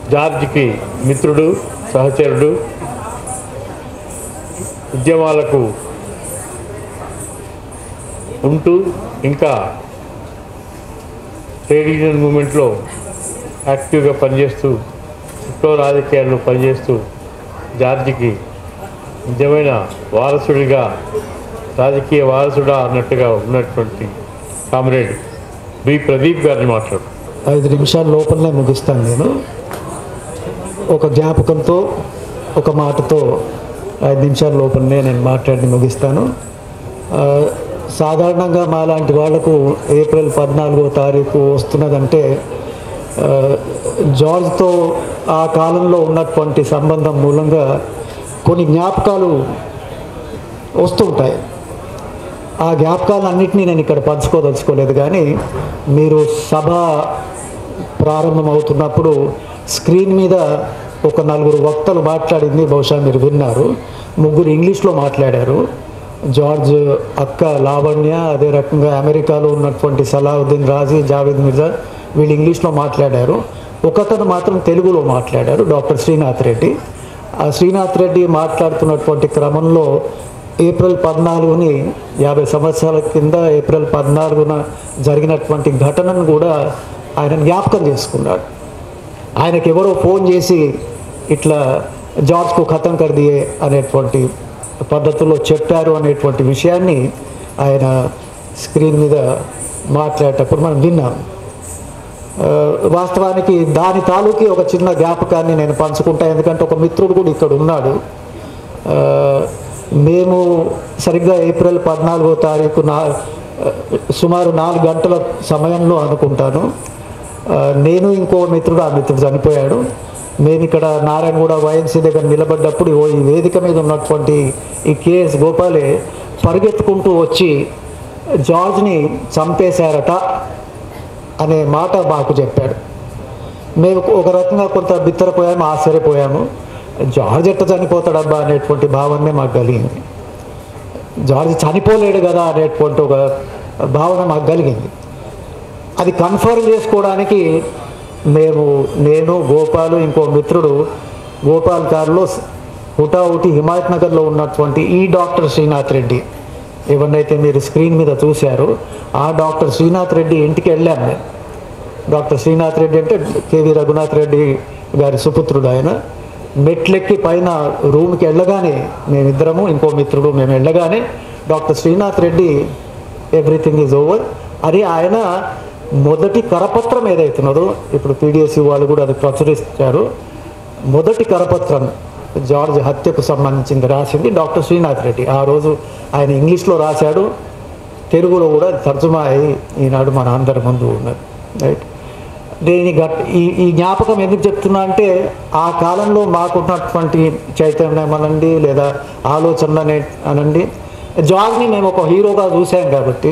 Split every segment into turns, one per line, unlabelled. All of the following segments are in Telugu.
జార్జ్కి మిత్రుడు సహచరుడు ఉద్యమాలకు ఉంటూ ఇంకా ట్రేడ్ యూనియన్ మూమెంట్లో యాక్టివ్గా పనిచేస్తూ చుట్టూ రాజకీయాల్లో పనిచేస్తూ జార్జికి నిజమైన వారసుడిగా రాజకీయ వారసుడా అన్నట్టుగా ఉన్నటువంటి కామ్రేడ్ బి ప్రదీప్ గారిని మాట్లాడు
ఐదు నిమిషాల లోపలనే ముగిస్తాను నేను ఒక జ్ఞాపకంతో ఒక మాటతో ఐదు నిమిషాల లోపలనే నేను మాట్లాడి ముగిస్తాను ఆ, సాధారణంగా మాలాంటి వాళ్లకు ఏప్రిల్ పద్నాలుగో తారీఖు వస్తున్నదంటే ఆ, జార్జ్తో ఆ కాలంలో ఉన్నటువంటి సంబంధం మూలంగా కొన్ని జ్ఞాపకాలు వస్తుంటాయి ఆ జ్ఞాపకాలన్నింటినీ నేను ఇక్కడ పంచుకోదలుచుకోలేదు కానీ మీరు సభ ప్రారంభమవుతున్నప్పుడు స్క్రీన్ మీద ఒక నలుగురు వక్తలు మాట్లాడింది బహుశా మీరు విన్నారు ముగ్గురు ఇంగ్లీష్లో మాట్లాడారు జార్జ్ అక్క లావణ్య అదే రకంగా అమెరికాలో ఉన్నటువంటి సలావుద్దీన్ రాజీ జావేద్ మిర్జా వీళ్ళు ఇంగ్లీష్లో మాట్లాడారు ఒకతను మాత్రం తెలుగులో మాట్లాడారు డాక్టర్ శ్రీనాథ్ రెడ్డి ఆ శ్రీనాథ్ రెడ్డి మాట్లాడుతున్నటువంటి క్రమంలో ఏప్రిల్ పద్నాలుగుని యాభై సంవత్సరాల కింద ఏప్రిల్ పద్నాలుగున జరిగినటువంటి ఘటనను కూడా ఆయన జ్ఞాపకం చేసుకున్నాడు ఆయనకి ఎవరో ఫోన్ చేసి ఇట్లా జార్జ్కు ఖతం కర్దియే అనేటువంటి పద్ధతిలో చెప్పారు అనేటువంటి విషయాన్ని ఆయన స్క్రీన్ మీద మాట్లాడేటప్పుడు మనం విన్నాం ఆ, వాస్తవానికి దాని తాలూకి ఒక చిన్న జ్ఞాపకాన్ని నేను పంచుకుంటా ఎందుకంటే ఒక మిత్రుడు కూడా ఇక్కడ ఉన్నాడు ఆ, మేము సరిగ్గా ఏప్రిల్ పద్నాలుగో తారీఖు నా సుమారు నాలుగు గంటల సమయంలో అనుకుంటాను ఆ, నేను ఇంకో మిత్రుడు ఆ మిత్రుడు చనిపోయాడు మేము ఇక్కడ నారాయణగూడ వైఎన్సీ దగ్గర నిలబడ్డప్పుడు ఓ ఈ వేదిక మీద ఉన్నటువంటి ఈ కేఎస్ గోపాలే పరిగెత్తుకుంటూ వచ్చి జార్జ్ని చంపేశారట అనే మాట మాకు చెప్పాడు మేము ఒక రకంగా కొంత బిత్తరపోయాము ఆశ్చర్యపోయాము జార్జ్ ఎట్ట చనిపోతాడబ్బా అనేటువంటి భావనే మాకు కలిగింది జార్జ్ చనిపోలేడు కదా అనేటువంటి ఒక భావన మాకు కలిగింది అది కన్ఫర్మ్ చేసుకోవడానికి మేము నేను గోపాలు ఇంకో మిత్రుడు గోపాల్ కారులో హుటాహుటి హిమాయత్ నగర్లో ఉన్నటువంటి ఈ డాక్టర్ శ్రీనాథ్ రెడ్డి ఎవరినైతే మీరు స్క్రీన్ మీద చూశారో ఆ డాక్టర్ శ్రీనాథ్ రెడ్డి ఇంటికి వెళ్ళాం మేము డాక్టర్ శ్రీనాథ్ రెడ్డి అంటే కేవీ రఘునాథ్ రెడ్డి గారి సుపుత్రుడు ఆయన మెట్లెక్కి పైన రూమ్కి వెళ్ళగానే మేమిద్దరము ఇంకో మిత్రుడు మేము వెళ్ళగానే doctor Srinath Reddy everything is over అని ఆయన మొదటి కరపత్రం ఏదైతున్నదో ఇప్పుడు పీడిఎస్సి వాళ్ళు కూడా అది ప్రచురిస్తారు మొదటి కరపత్రం జార్జ్ హత్యకు సంబంధించింది రాసింది డాక్టర్ శ్రీనాథ్ రెడ్డి ఆ రోజు ఆయన ఇంగ్లీష్లో రాశాడు తెలుగులో కూడా తర్జుమా అయి ఈనాడు మన అందరి ముందు ఉన్నది రైట్ దీని గట్ ఈ ఈ జ్ఞాపకం ఎందుకు చెప్తున్నా అంటే ఆ కాలంలో మాకున్నటువంటి చైతన్యం అనండి లేదా ఆలోచనలు అనే అనండి జాగ్ని మేము ఒక హీరోగా చూసాం కాబట్టి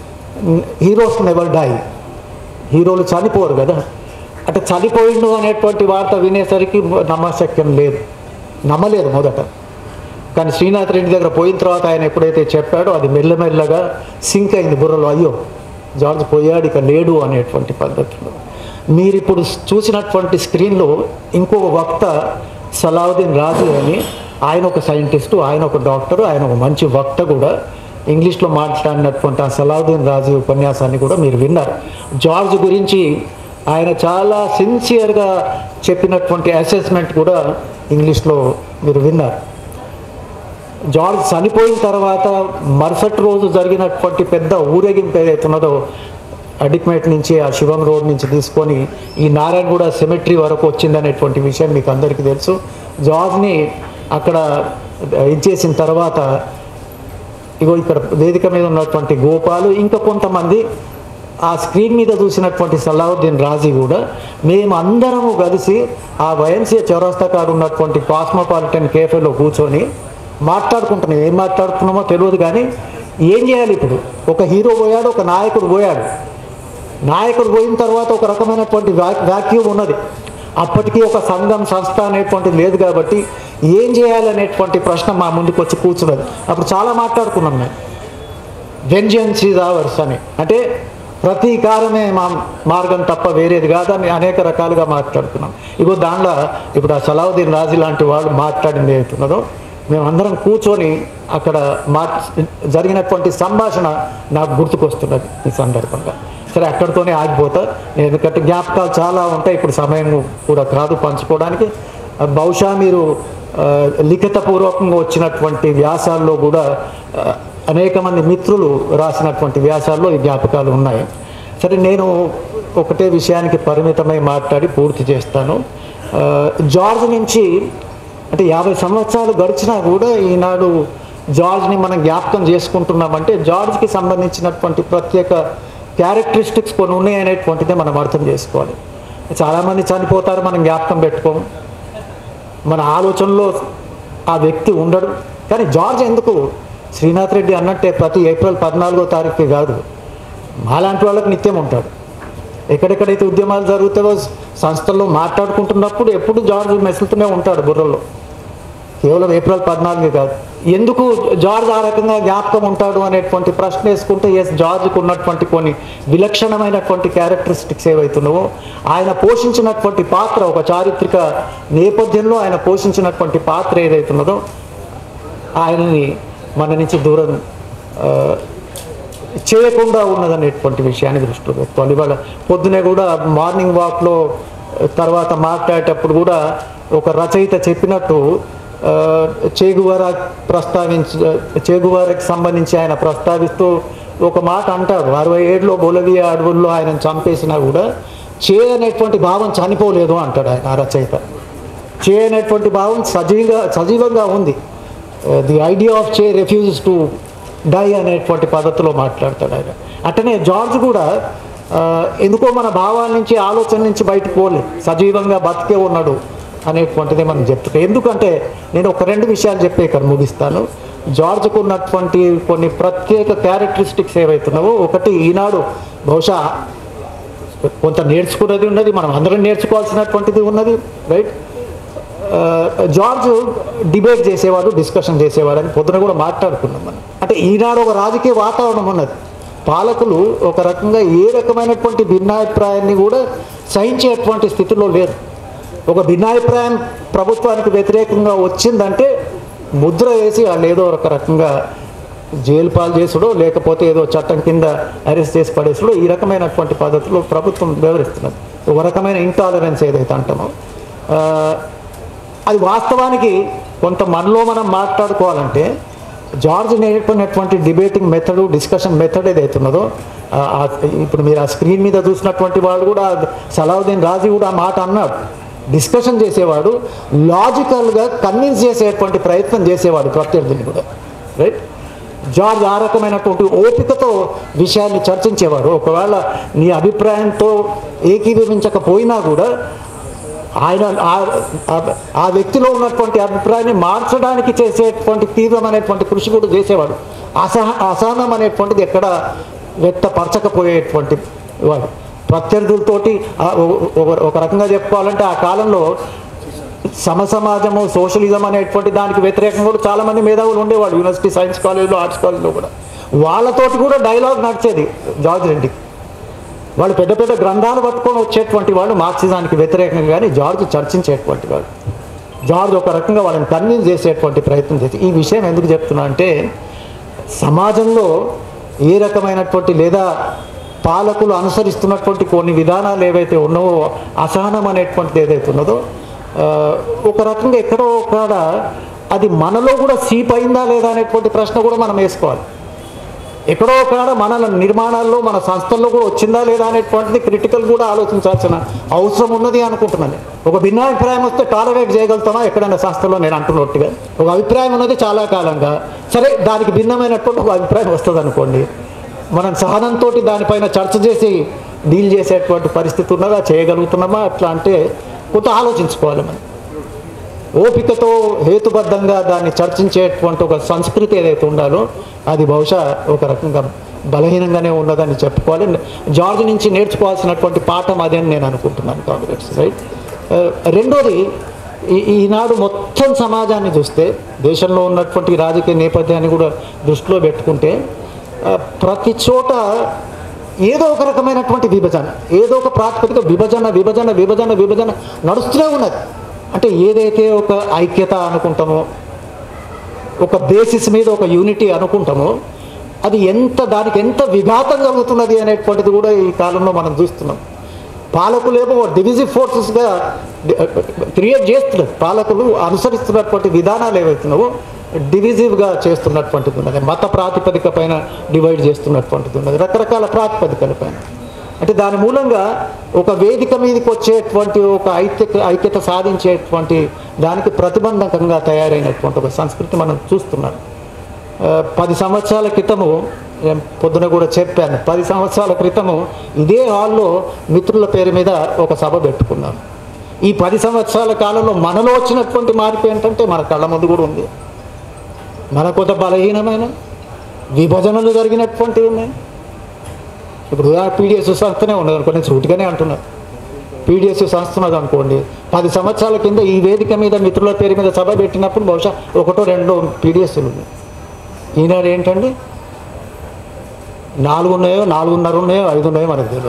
హీరోస్ నెవర్ డై హీరోలు చనిపోరు కదా అంటే చనిపోయిండు అనేటువంటి వార్త వినేసరికి నమ్మశక్యం లేదు నమ్మలేదు మొదట కానీ శ్రీనాథ్ రెడ్డి దగ్గర పోయిన తర్వాత ఆయన ఎప్పుడైతే చెప్పాడో అది మెల్లమెల్లగా సింక్ అయింది బుర్రలో అయ్యో జార్జ్ పోయాడు ఇక లేడు అనేటువంటి పద్ధతిలో మీరు ఇప్పుడు చూసినటువంటి స్క్రీన్లో ఇంకో వక్త సలావుద్దీన్ రాజు అని ఆయన ఒక సైంటిస్టు ఆయన ఒక డాక్టర్ ఆయన ఒక మంచి వక్త కూడా ఇంగ్లీష్లో మాట్లాడినటువంటి ఆ సలావుద్దీన్ రాజు ఉపన్యాసాన్ని కూడా మీరు విన్నారు జార్జ్ గురించి ఆయన చాలా సిన్సియర్గా చెప్పినటువంటి అసెస్మెంట్ కూడా ఇంగ్లీష్లో మీరు విన్నారు జార్జ్ చనిపోయిన తర్వాత మరుసటి రోజు జరిగినటువంటి పెద్ద ఊరేగింపు ఏదైతున్నదో అడిక్మేట్ నుంచి ఆ శివం రోడ్ నుంచి తీసుకొని ఈ నారాయణగూడ సెమెట్రీ వరకు వచ్చిందనేటువంటి విషయం మీకు అందరికీ తెలుసు జార్జ్ని అక్కడ ఇచ్చేసిన తర్వాత ఇగో ఇక్కడ వేదిక మీద ఉన్నటువంటి గోపాలు ఇంకా కొంతమంది ఆ స్క్రీన్ మీద చూసినటువంటి సలావుద్దీన్ రాజీ కూడా మేము అందరము కలిసి ఆ వైఎన్సీ చౌరస్తా కాడ ఉన్నటువంటి కాస్మోపాలిటన్ కేఫేలో కూర్చొని మాట్లాడుకుంటున్నాం ఏం మాట్లాడుతున్నామో తెలియదు కానీ ఏం చేయాలి ఇప్పుడు ఒక హీరో పోయాడు ఒక నాయకుడు పోయాడు నాయకుడు పోయిన తర్వాత ఒక రకమైనటువంటి వ్యాక్యూమ్ ఉన్నది అప్పటికీ ఒక సంఘం సంస్థ అనేటువంటిది లేదు కాబట్టి ఏం చేయాలనేటువంటి ప్రశ్న మా ముందుకు వచ్చి కూర్చున్నది అప్పుడు చాలా మాట్లాడుకున్నాం మేము వెంజన్స్ ఈజ్ అవర్స్ అని అంటే ప్రతీకారమే మా మార్గం తప్ప వేరేది కాదని అనేక రకాలుగా మాట్లాడుతున్నాం ఇగో దానిలో ఇప్పుడు ఆ సలావుద్దీన్ రాజీ లాంటి వాళ్ళు మాట్లాడింది ఏమవుతున్నదో మేమందరం కూర్చొని అక్కడ మా జరిగినటువంటి సంభాషణ నాకు గుర్తుకొస్తున్నది ఈ సందర్భంగా సరే అక్కడితోనే ఆగిపోతా నేను ఎందుకంటే జ్ఞాపకాలు చాలా ఉంటాయి ఇప్పుడు సమయం కూడా కాదు పంచుకోవడానికి ఆ, బహుశా మీరు ఆ, లిఖితపూర్వకంగా వచ్చినటువంటి వ్యాసాల్లో కూడా ఆ, అనేక మంది మిత్రులు రాసినటువంటి వ్యాసాల్లో ఈ జ్ఞాపకాలు ఉన్నాయి సరే నేను ఒకటే విషయానికి పరిమితమై మాట్లాడి పూర్తి చేస్తాను ఆ, జార్జ్ నుంచి అంటే యాభై సంవత్సరాలు గడిచినా కూడా ఈనాడు జార్జ్ని మనం జ్ఞాపకం చేసుకుంటున్నామంటే జార్జ్కి సంబంధించినటువంటి ప్రత్యేక క్యారెక్టరిస్టిక్స్ కొన్ని ఉన్నాయనేటువంటిదే మనం అర్థం చేసుకోవాలి చాలామంది చనిపోతారు మనం జ్ఞాపకం పెట్టుకోము మన ఆలోచనలో ఆ వ్యక్తి ఉండడు కానీ జార్జ్ ఎందుకు శ్రీనాథ్ రెడ్డి అన్నట్టే ప్రతి ఏప్రిల్ పద్నాలుగో తారీఖు కాదు మాలాంటి వాళ్ళకి నిత్యం ఉంటాడు ఎక్కడెక్కడైతే ఉద్యమాలు జరుగుతాయో సంస్థల్లో మాట్లాడుకుంటున్నప్పుడు ఎప్పుడు జార్జ్ మెసులుతూనే ఉంటాడు బుర్రలో కేవలం ఏప్రిల్ పద్నాలుగు కాదు ఎందుకు జార్జ్ ఆ రకంగా జ్ఞాపకం ఉంటాడు అనేటువంటి ప్రశ్న వేసుకుంటే ఎస్ జార్జ్కు ఉన్నటువంటి కొన్ని విలక్షణమైనటువంటి క్యారెక్టరిస్టిక్స్ ఏవైతున్నావో ఆయన పోషించినటువంటి పాత్ర ఒక చారిత్రక నేపథ్యంలో ఆయన పోషించినటువంటి పాత్ర ఏదైతున్నదో ఆయనని మన నుంచి దూరం ఆ, చేయకుండా ఉన్నదనేటువంటి విషయాన్ని దృష్టిలో పెట్టుకోవాలి ఇవాళ పొద్దునే కూడా మార్నింగ్ వాక్లో తర్వాత మాట్లాడేటప్పుడు కూడా ఒక రచయిత చెప్పినట్టు ఆ, చేగువారా ప్రస్తావించ చేగువారాకి సంబంధించి ఆయన ప్రస్తావిస్తూ ఒక మాట అంటాడు అరవై ఏడులో బొలవియా అడవుల్లో ఆయన చంపేసినా కూడా చే అనేటువంటి భావం చనిపోలేదు అంటాడు ఆయన ఆ రచయిత చే అనేటువంటి భావం సజీవంగా సజీవంగా ఉంది the idea of Che refuses to die అనేటువంటి పద్ధతిలో మాట్లాడతాడు ఆయన అట్టనే జార్జ్ కూడా ఆ, ఎందుకో మన భావాల నుంచి ఆలోచన నుంచి బయటకు పోలేదు సజీవంగా బతికే ఉన్నాడు అనేటువంటిది మనం చెప్తాం ఎందుకంటే నేను ఒక రెండు విషయాలు చెప్పే ఇక్కడ ముగిస్తాను జార్జ్కు ఉన్నటువంటి కొన్ని ప్రత్యేక క్యారెక్టరిస్టిక్స్ ఏవైతున్నావో ఒకటి ఈనాడు బహుశా కొంత నేర్చుకున్నది ఉన్నది మనం అందరం నేర్చుకోవాల్సినటువంటిది ఉన్నది రైట్ ఆ, జార్జ్ డిబేట్ చేసేవాడు డిస్కషన్ చేసేవాడు అని పొద్దున కూడా మాట్లాడుకున్నాం మనం అంటే ఈనాడు ఒక రాజకీయ వాతావరణం ఉన్నది పాలకులు ఒక రకంగా ఏ రకమైనటువంటి భిన్నాభిప్రాయాన్ని కూడా సహించేటువంటి స్థితిలో లేరు ఒక భిన్నాభిప్రాయం ప్రభుత్వానికి వ్యతిరేకంగా వచ్చిందంటే ముద్ర వేసి వాళ్ళు ఏదో ఒక రకంగా జైలు పాలు చేసుడో లేకపోతే ఏదో చట్టం కింద అరెస్ట్ చేసి పడేసుడో ఈ రకమైనటువంటి పద్ధతిలో ప్రభుత్వం వివరిస్తున్నది ఒక రకమైన ఇంటాలరెన్స్ ఏదైతే అంటామో ఆ, అది వాస్తవానికి కొంత మనలో మనం మాట్లాడుకోవాలంటే జార్జ్ నేర్పినటువంటి డిబేటింగ్ మెథడ్ డిస్కషన్ మెథడ్ ఏదైతే ఉన్నదో ఆ, ఆ, ఇప్పుడు మీరు ఆ స్క్రీన్ మీద చూసినటువంటి వాడు కూడా సలావుద్దీన్ రాజీ కూడా ఆ మాట అన్నాడు డిస్కషన్ చేసేవాడు లాజికల్గా కన్విన్స్ చేసేటువంటి ప్రయత్నం చేసేవాడు ప్రత్యర్థిని కూడా రైట్ జార్జ్ ఆ రకమైనటువంటి ఓపికతో విషయాన్ని చర్చించేవాడు ఒకవేళ నీ అభిప్రాయంతో ఏకీభవించకపోయినా కూడా ఆయన ఆ- ఆ- ఆ వ్యక్తిలో ఉన్నటువంటి అభిప్రాయాన్ని మార్చడానికి చేసేటువంటి తీవ్రమైనటువంటి కృషి కూడా చేసేవాడు అసహ అసహనం అనేటువంటిది ఎక్కడ వ్యక్తపరచకపోయేటువంటి వాడు ప్రత్యర్థులతోటి ఆ ఒక- ఒక- ఒక రకంగా చెప్పుకోవాలంటే ఆ కాలంలో సమసమాజము సోషలిజం అనేటువంటి దానికి వ్యతిరేకంగా కూడా చాలా మంది మేధావులు ఉండేవాళ్ళు యూనివర్సిటీ సైన్స్ కాలేజ్లో ఆర్ట్స్ కాలేజ్లో కూడా వాళ్ళతోటి కూడా డైలాగ్ నడిచేది జార్జ్ రెడ్డికి వాళ్ళు పెద్ద పెద్ద గ్రంథాలు పట్టుకొని వచ్చేటువంటి వాళ్ళు మార్క్సిజానికి వ్యతిరేకంగా కానీ జార్జ్ చర్చించేటువంటి వాడు జార్జ్ ఒక రకంగా వాళ్ళని కన్విన్స్ చేసేటువంటి ప్రయత్నం చేసి ఈ విషయం ఎందుకు చెప్తున్నా అంటే సమాజంలో ఏ రకమైనటువంటి లేదా పాలకులు అనుసరిస్తున్నటువంటి కొన్ని విధానాలు ఏవైతే ఉన్నావో అసహనం అనేటువంటిది ఏదైతే ఉన్నదో ఆ, ఒక రకంగా ఎక్కడో కాడ అది మనలో కూడా సీప్ అయిందా లేదా అనేటువంటి ప్రశ్న కూడా మనం వేసుకోవాలి ఎక్కడో కాడ మన నిర్మాణాల్లో మన సంస్థల్లో కూడా వచ్చిందా లేదా అనేటువంటిది క్రిటికల్ కూడా ఆలోచించాల్సిన అవసరం ఉన్నది అనుకుంటున్నాను ఒక భిన్నాభిప్రాయం వస్తే టాలరేట్ చేయగలుగుతామా ఎక్కడైనా సంస్థలో నేను అంటున్నట్టుగా ఒక అభిప్రాయం ఉన్నది చాలా కాలంగా సరే దానికి భిన్నమైనటువంటి ఒక అభిప్రాయం వస్తుంది అనుకోండి మనం సహనంతో దానిపైన చర్చ చేసి డీల్ చేసేటువంటి పరిస్థితి ఉన్నదా చేయగలుగుతున్నామా అట్లా అంటే కొంత ఆలోచించుకోవాలి మనం ఓపికతో హేతుబద్ధంగా దాన్ని చర్చించేటువంటి ఒక సంస్కృతి ఏదైతే ఉండాలో అది బహుశా ఒక రకంగా బలహీనంగానే ఉన్నదని చెప్పుకోవాలి జార్జ్ నుంచి నేర్చుకోవాల్సినటువంటి పాఠం అదే అని నేను అనుకుంటున్నాను కాంగ్రెస్ రైట్ ఆ, రెండోది ఈ- ఈనాడు మొత్తం సమాజాన్ని చూస్తే దేశంలో ఉన్నటువంటి రాజకీయ నేపథ్యాన్ని కూడా దృష్టిలో పెట్టుకుంటే ఆ, ప్రతి చోట ఏదో ఒక రకమైనటువంటి విభజన ఏదో ఒక ప్రాతిపదిక విభజన విభజన విభజన విభజన నడుస్తూనే ఉన్నది అంటే ఏదైతే ఒక ఐక్యత అనుకుంటామో ఒక బేసిస్ మీద ఒక యూనిటీ అనుకుంటామో అది ఎంత దానికి ఎంత విఘాతం కలుగుతున్నది అనేటువంటిది కూడా ఈ కాలంలో మనం చూస్తున్నాం పాలకులేమో డివిజివ్ ఫోర్సెస్గా క్రియేట్ చేస్తున్నారు పాలకులు అనుసరిస్తున్నటువంటి విధానాలు ఏవైతున్నావో డివిజివ్గా చేస్తున్నటువంటిది ఉన్నది మత ప్రాతిపదిక పైన డివైడ్ చేస్తున్నటువంటిది ఉన్నది రకరకాల ప్రాతిపదికల పైన అంటే దాని మూలంగా ఒక వేదిక మీదకి వచ్చేటువంటి ఒక ఐక్యత ఐక్యత సాధించేటువంటి దానికి ప్రతిబంధకంగా తయారైనటువంటి ఒక సంస్కృతి మనం చూస్తున్నాం ఆ, పది సంవత్సరాల క్రితము నేను పొద్దున కూడా చెప్పాను పది సంవత్సరాల క్రితము ఇదే హాల్లో మిత్రుల పేరు మీద ఒక సభ పెట్టుకున్నాను ఈ పది సంవత్సరాల కాలంలో మనలో వచ్చినటువంటి మార్పు ఏంటంటే మన కళ్ళ ముందు కూడా ఉంది మన కొంత బలహీనమైన విభజనలు జరిగినటువంటివి ఉన్నాయి ఇప్పుడు పీడిఎస్ సంస్థనే ఉన్నది అనుకో నేను సూటిగానే అంటున్నాను పీడిఎస్ సంస్థ ఉన్నది అనుకోండి పది సంవత్సరాల కింద ఈ వేదిక మీద మిత్రుల పేరు మీద సభ పెట్టినప్పుడు బహుశా ఒకటో రెండో పీడిఎస్లు ఉన్నాయి ఈనాడు ఏంటండి నాలుగు ఉన్నాయో నాలుగున్నర ఉన్నాయో ఐదు ఉన్నాయో మనకు తెలియదు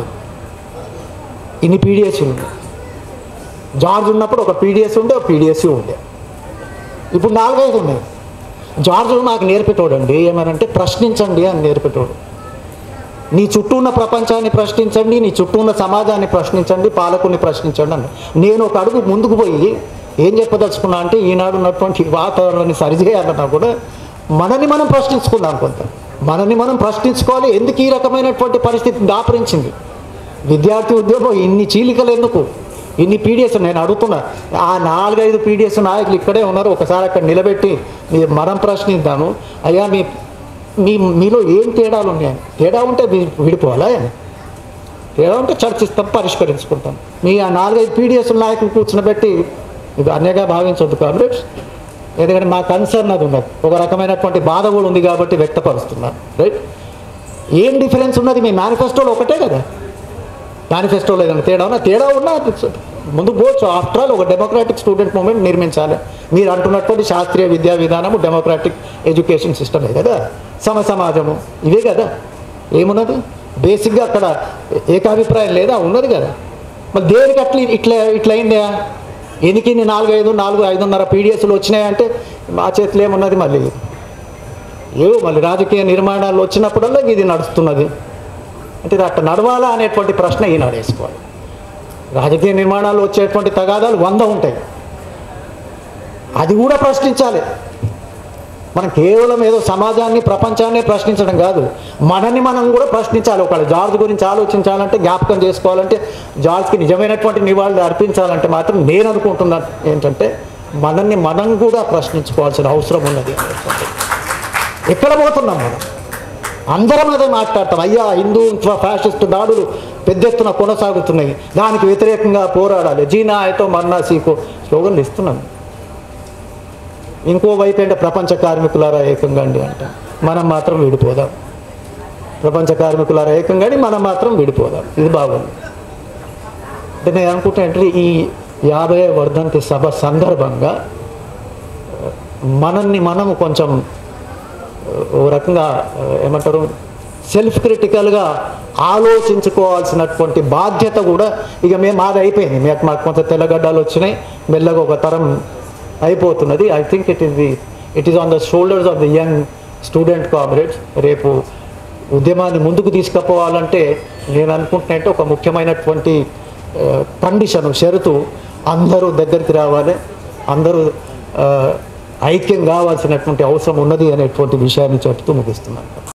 ఇన్ని పీడిఎస్లు ఉన్నాయి జార్జ్ ఉన్నప్పుడు ఒక పీడిఎస్ ఉండే ఒక పీడిఎస్ ఉండే ఇప్పుడు నాలుగైదు ఉన్నాయి జార్జ్ నాకు నేర్పేటోడండి ఏమనంటే ప్రశ్నించండి అని నేర్పేటోడు నీ చుట్టూ ఉన్న ప్రపంచాన్ని ప్రశ్నించండి నీ చుట్టూ ఉన్న సమాజాన్ని ప్రశ్నించండి పాలకుని ప్రశ్నించండి అని నేను ఒక అడుగు ముందుకు పోయి ఏం చెప్పదలుచుకున్నా అంటే ఈనాడు ఉన్నటువంటి వాతావరణాన్ని సరిచేయాలన్నా కూడా మనని మనం ప్రశ్నించుకుందాం కొంత మనని మనం ప్రశ్నించుకోవాలి ఎందుకు ఈ రకమైనటువంటి పరిస్థితి దాపరించింది విద్యార్థి ఉద్యోగం ఇన్ని చీలికలు ఎందుకు ఇన్ని పీడిఎస్ నేను అడుగుతున్నా ఆ నాలుగైదు పీడిఎస్ నాయకులు ఇక్కడే ఉన్నారు ఒకసారి అక్కడ నిలబెట్టి మీ మనం ప్రశ్నిద్దాము అయ్యా మీ మీ మీలో ఏం తేడాలు ఉన్నాయని తేడా ఉంటే వి- విడిపోవాలా అని తేడా ఉంటే చర్చిస్తాం పరిష్కరించుకుంటాం మీ ఆ నాలుగైదు పీడిఎస్ నాయకులు కూర్చునబెట్టి ఇది అన్యగా భావించొద్దు కామ్రేడ్స్ ఎందుకంటే మా కన్సర్న్ అది ఉన్నది ఒక రకమైనటువంటి బాధ కూడా ఉంది కాబట్టి వ్యక్తపరుస్తున్నాను రైట్ ఏం డిఫరెన్స్ ఉన్నది మీ మేనిఫెస్టోలో ఒకటే కదా మేనిఫెస్టోలో ఏదైనా తేడా ఉన్నా తేడా ఉన్నా ముందు పోవచ్చు ఆఫ్టర్ ఆల్ ఒక డెమోక్రాటిక్ స్టూడెంట్ మూమెంట్ నిర్మించాలి మీరు అంటున్నటువంటి శాస్త్రీయ విద్యా విధానము డెమోక్రాటిక్ ఎడ్యుకేషన్ సిస్టమే కదా సమ సమాజము ఇవే కదా ఏమున్నది బేసిక్గా అక్కడ ఏకాభిప్రాయం లేదా ఉన్నది కదా మరి దేనికి అట్లా ఇట్లా ఇట్లా అయిందా ఎనికి ఇన్ని నాలుగు ఐదు నాలుగు ఐదున్నర పీడిఎస్లు వచ్చినాయంటే మా చేతిలో ఏమున్నది మళ్ళీ ఏవో మళ్ళీ రాజకీయ నిర్మాణాలు వచ్చినప్పుడల్లా ఇది నడుస్తున్నది అంటే ఇది అట్లా నడవాలా అనేటువంటి ప్రశ్న ఈనాడు వేసుకోవాలి రాజకీయ నిర్మాణాలు వచ్చేటువంటి తగాదాలు వంద ఉంటాయి అది కూడా ప్రశ్నించాలి మనం కేవలం ఏదో సమాజాన్ని ప్రపంచాన్ని ప్రశ్నించడం కాదు మనని మనం కూడా ప్రశ్నించాలి ఒకవేళ జార్జ్ గురించి ఆలోచించాలంటే జ్ఞాపకం చేసుకోవాలంటే జార్జ్కి నిజమైనటువంటి నివాళులు అర్పించాలంటే మాత్రం నేను అనుకుంటున్నాను ఏంటంటే మనల్ని మనం కూడా ప్రశ్నించుకోవాల్సిన అవసరం ఉన్నది అనేటువంటిది. ఎక్కడ పోతున్నాం మనం అందరం అదే మాట్లాడతాం అయ్యా హిందూ ఫ్యాసిస్ట్ దాడులు పెద్ద ఎత్తున కొనసాగుతున్నాయి దానికి వ్యతిరేకంగా పోరాడాలి జీనాయతో మన్నా సీకో స్లోగన్లు ఇస్తున్నాను ఇంకో వైపు ఏంటో ప్రపంచ కార్మికులారా ఏకంగా అండి అంట మనం మాత్రం విడిపోదాం ప్రపంచ కార్మికులారా ఏకంగా అండి మనం మాత్రం విడిపోదాం ఇది బాగుంది అంటే నేను అనుకుంటున్నా ఈ యాభై వర్ధంతి సభ సందర్భంగా మనల్ని మనము కొంచెం ఓ రకంగా ఆ, ఏమంటారు సెల్ఫ్ క్రిటికల్గా ఆలోచించుకోవాల్సినటువంటి బాధ్యత కూడా ఇక మేము మాది అయిపోయింది మాకు మాకు కొంత తెల్లగడ్డలు వచ్చినాయి మెల్లగా ఒక తరం అయిపోతున్నది I think it is the it is on the shoulders of the young student comrades రేపు ఉద్యమాన్ని ముందుకు తీసుకుపోవాలంటే నేను అనుకుంటున్నట్టు ఒక ముఖ్యమైనటువంటి కండిషన్ షరతు అందరూ దగ్గరికి రావాలి అందరూ ఆ, ఐక్యం కావాల్సినటువంటి అవసరం ఉన్నది అనేటువంటి విషయాన్ని చెప్తూ ముగిస్తున్నాను